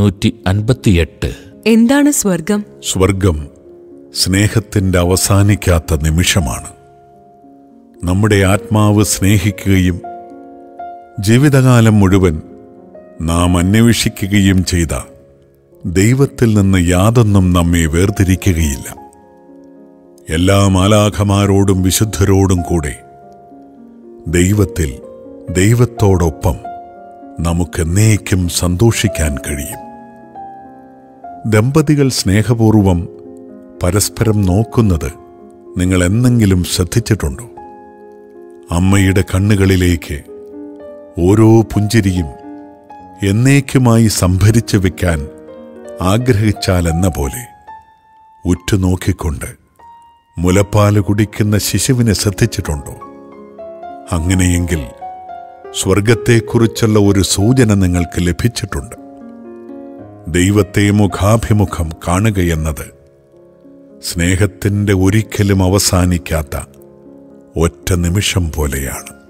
നൂറ്റി അൻപത്തിയെട്ട് എന്താണ് സ്വർഗം സ്വർഗം സ്നേഹത്തിന്റെ അവസാനിക്കാത്ത നിമിഷമാണ് നമ്മുടെ ആത്മാവ് സ്നേഹിക്കുകയും ജീവിതകാലം മുഴുവൻ നാം അന്വേഷിക്കുകയും ചെയ്ത ദൈവത്തിൽ നിന്ന് യാതൊന്നും നമ്മെ വേർതിരിക്കുകയില്ല എല്ലാ മാലാഖമാരോടും വിശുദ്ധരോടും കൂടെ ദൈവത്തിൽ ദൈവത്തോടൊപ്പം നമുക്കെന്നേക്കും സന്തോഷിക്കാൻ കഴിയും ദമ്പതികൾ സ്നേഹപൂർവം പരസ്പരം നോക്കുന്നത് നിങ്ങൾ എന്നെങ്കിലും ശ്രദ്ധിച്ചിട്ടുണ്ടോ അമ്മയുടെ കണ്ണുകളിലേക്ക് ഓരോ പുഞ്ചിരിയും എന്നേക്കുമായി സംഭരിച്ചു വെക്കാൻ ആഗ്രഹിച്ചാലെന്ന പോലെ ഉറ്റുനോക്കിക്കൊണ്ട് മുലപ്പാല് കുടിക്കുന്ന ശിശുവിനെ ശ്രദ്ധിച്ചിട്ടുണ്ടോ അങ്ങനെയെങ്കിൽ സ്വർഗത്തെക്കുറിച്ചുള്ള ഒരു സൂചന നിങ്ങൾക്ക് ലഭിച്ചിട്ടുണ്ട് ദൈവത്തെ മുഖാഭിമുഖം കാണുകയെന്നത് സ്നേഹത്തിൻ്റെ ഒരിക്കലും അവസാനിക്കാത്ത ഒറ്റ നിമിഷം പോലെയാണ്